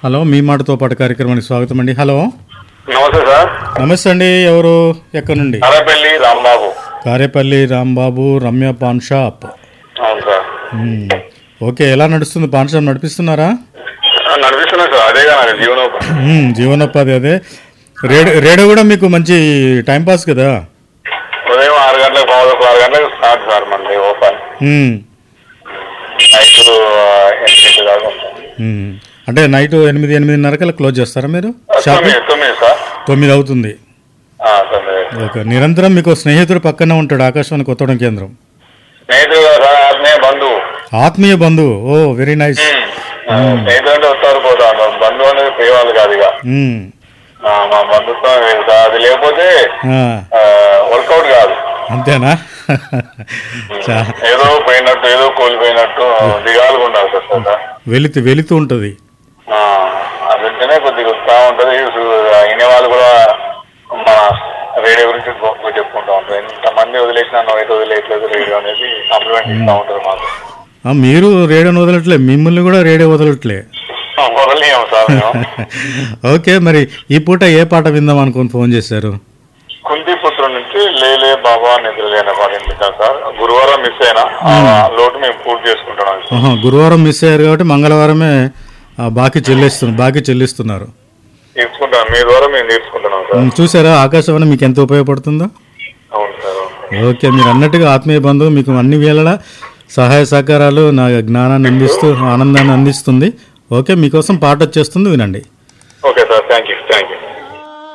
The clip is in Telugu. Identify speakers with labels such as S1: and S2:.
S1: హలో మీ మాటతో పాటు కార్యక్రమానికి స్వాగతం అండి హలో
S2: నమస్తే సార్
S1: నమస్తే అండి ఎవరు ఎక్కడి నుండి
S2: అరపల్లి రాంబాబు
S1: కారేపల్లి రాంబాబు రమ్య పాన్ షాప్
S2: అవును సార్
S1: మ్మ్. ఓకే ఎలా నడుస్తుంది పాన్ షాప్ నడిపిస్తున్నారా
S2: నడిపిస్తున్నా సార్ అదేగా నాకు జీవనోపాధి
S1: మ్మ్, జీవనోపాధి అదే రేడియో రేడియో కూడా మీకు మంచి టైం పాస్ కదా
S2: ఉదయం ఆరు గంటలకు పావు ఆరు గంటలకు స్టార్ట్ సార్ మనది ఓపెన్
S1: మ్మ్.
S2: నైట్ ఎనిమిది దాకా ఉంటాం.
S1: మ్మ్. అంటే నైట్ ఎనిమిది ఎనిమిదిన్నరకల్లా క్లోజ్ చేస్తారా మీరు షాప్
S2: తొమ్మిది తొమ్మిది సార్
S1: తొమ్మిది అవుతుంది
S2: ఆ, తొమ్మిది
S1: ఓకే నిరంతరం మీకు స్నేహితుడు పక్కనే ఉంటాడు ఆకాశవాణి కొత్తడం కేంద్రం
S2: స్నేహితుడు కదా సార్ ఆత్మీయ బంధువు
S1: ఆత్మీయ బంధువు ఓ వెరీ నైస్
S2: ఆ, స్నేహితుడు అంటే వస్తారు పోతాను బంధువు అనేది పేవాళ్ళు కాదు ఇక
S1: మ్మ్.
S2: ఆ, మా బంధుత్వం వేరు సార్ అది లేకపోతే
S1: ఆ,
S2: వర్కౌట్ కాదు
S1: అంతేనా చా-
S2: ఏదో పోయినట్టు ఏదో కోల్పోయినట్టు దిగాలుగా ఉండాలి సార్ సార్
S1: వెళుతూ వెళుతూ ఉంటుంది
S2: ఆ, అది ఉంటేనే కొద్దిగా వస్తూ ఉంటుంది అయిన వాళ్ళు కూడా మన రేడియో గురించి గొప్పగా చెప్పుకుంటూ ఉంటారు ఇంతమంది వదిలేసిన అయితే వదిలేయట్లేదు రేడియో అనేది కాంప్లిమెంట్ ఇస్తూ ఉంటారు మాకు
S1: ఆ, మీరు రేడియోని వదలట్లే మిమ్మల్ని కూడా రేడియో వదలట్లే
S2: వదలేము సార్ మేము
S1: ఓకే మరి ఈ పూట ఏ పాట విందాం అనుకుని ఫోన్ చేశారు
S2: కుంతిపుత్రు నుంచి లేలే బాబా నిద్రలేని పాట వినిపించాను సార్ గురువారం మిస్ అయినా ఆ లోటు మేము పూర్తి చేసుకుంటున్నాం సార్.
S1: ఆహా, గురువారం మిస్ అయ్యారు కాబట్టి మంగళవారమే ఆ, బాకీ చెల్లిస్తున్నారు బాకీ చెల్లిస్తున్నారు
S2: తీర్చుకుంటాం మీ ద్వారా మేము తీర్చుకుంటున్నాం సార్
S1: ఉమ్, చూసారా ఆకాశవాణి మీకు ఎంత ఉపయోగపడుతుందో
S2: అవును సార్ అవును.
S1: ఓకే మీరు అన్నట్టుగా ఆత్మీయ బంధువు మీకు అన్ని వేళలా సహాయ సహకారాలు నా జ్ఞానాన్ని అందిస్తూ ఆనందాన్ని అందిస్తుంది ఓకే మీకోసం పాట వచ్చేస్తుంది వినండి
S2: okay sir thank you thank you